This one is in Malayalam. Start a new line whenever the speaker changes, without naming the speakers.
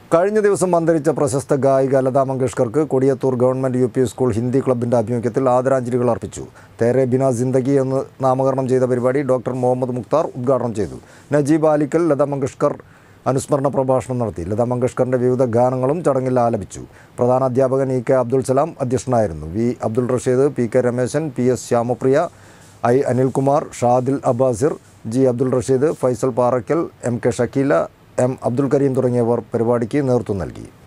കഴിഞ്ഞ ദിവസം അന്തരിച്ച പ്രശസ്ത ഗായിക ലതാ മങ്കേഷ്കർക്ക് Kodiyathur government U P school Hindi ക്ലബിൻ്റെ ആഭിമുഖ്യത്തിൽ ആദരാഞ്ജലികൾ അർപ്പിച്ചു തേരെ ബിന ജിന്ദഗി എന്ന് നാമകരണം ചെയ്ത പരിപാടി ഡോക്ടർ മുഹമ്മദ് മുക്താർ ഉദ്ഘാടനം ചെയ്തു നജീബ് ആലിക്കൽ ലതാ മങ്കേഷ്കർ അനുസ്മരണ പ്രഭാഷണം നടത്തി ലതാ മങ്കേഷ്കറിൻ്റെ വിവിധ ഗാനങ്ങളും ചടങ്ങിൽ ആലപിച്ചു പ്രധാന അധ്യാപകൻ ഇ കെ അബ്ദുൾ സലാം അധ്യക്ഷനായിരുന്നു V Abdul Rasheed P K Rameshan P S Shyamapriya I Anilkumar Shadil Abbasir G Abdul Rasheed Faisal Parakkal M K Shakeela M Abdul Kareem തുടങ്ങിയവർ പരിപാടിക്ക് നേതൃത്വം നൽകി